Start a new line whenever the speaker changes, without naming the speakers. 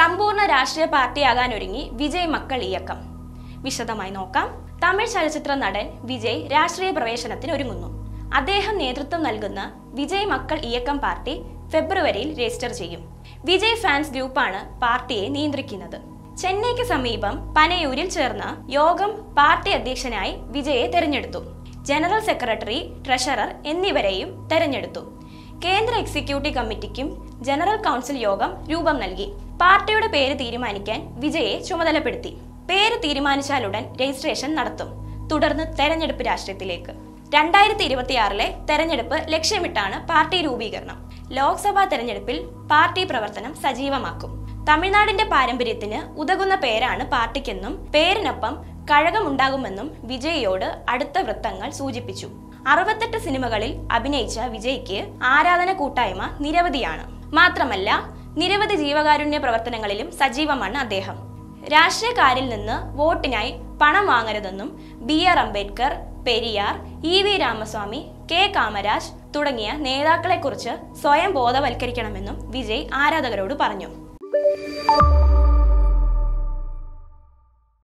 സമ്പൂർണ്ണ രാഷ്ട്രീയ പാർട്ടിയാകാനൊരുങ്ങി വിജയ് മക്കൾ ഇയക്കം വിശദമായി നോക്കാം തമിഴ് ചലച്ചിത്ര നടൻ വിജയ് രാഷ്ട്രീയ പ്രവേശനത്തിന് ഒരുങ്ങുന്നു അദ്ദേഹം നേതൃത്വം നൽകുന്ന വിജയ് മക്കൾ ഇയക്കം പാർട്ടി ഫെബ്രുവരിയിൽ രജിസ്റ്റർ ചെയ്യും വിജയ് ഫാൻസ് ഗ്രൂപ്പാണ് പാർട്ടിയെ നിയന്ത്രിക്കുന്നത് ചെന്നൈക്ക് സമീപം പനയൂരിൽ ചേർന്ന യോഗം പാർട്ടി അധ്യക്ഷനായി വിജയെ തെരഞ്ഞെടുത്തു ജനറൽ സെക്രട്ടറി ട്രഷറർ എന്നിവരെയും തെരഞ്ഞെടുത്തു കേന്ദ്ര എക്സിക്യൂട്ടീവ് കമ്മിറ്റിക്കും ജനറൽ കൗൺസിൽ യോഗം രൂപം നൽകി പാർട്ടിയുടെ പേര് തീരുമാനിക്കാൻ വിജയെ ചുമതലപ്പെടുത്തി പേര് തീരുമാനിച്ചാലുടൻ രജിസ്ട്രേഷൻ നടത്തും തുടർന്ന് തെരഞ്ഞെടുപ്പ് രാഷ്ട്രീയത്തിലേക്ക് രണ്ടായിരത്തി ഇരുപത്തിയാറിലെ തെരഞ്ഞെടുപ്പ് ലക്ഷ്യമിട്ടാണ് പാർട്ടി രൂപീകരണം ലോക്സഭാ തെരഞ്ഞെടുപ്പിൽ പാർട്ടി പ്രവർത്തനം സജീവമാക്കും തമിഴ്നാടിന്റെ പാരമ്പര്യത്തിന് ഉതകുന്ന പേരാണ് പാർട്ടിക്കെന്നും പേരിനൊപ്പം കഴകമുണ്ടാകുമെന്നും വിജയിയോട് അടുത്ത വൃത്തങ്ങൾ സൂചിപ്പിച്ചു അറുപത്തെട്ട് സിനിമകളിൽ അഭിനയിച്ച വിജയ്ക്ക് ആരാധന കൂട്ടായ്മ നിരവധിയാണ് മാത്രമല്ല നിരവധി ജീവകാരുണ്യ പ്രവർത്തനങ്ങളിലും സജീവമാണ് അദ്ദേഹം രാഷ്ട്രീയക്കാരിൽ നിന്ന് വോട്ടിനായി പണം വാങ്ങരുതെന്നും B R Ambedkar Periyar E V Ramaswamy K Kamaraj തുടങ്ങിയ നേതാക്കളെക്കുറിച്ച് സ്വയം ബോധവൽക്കരിക്കണമെന്നും വിജയ് ആരാധകരോട് പറഞ്ഞു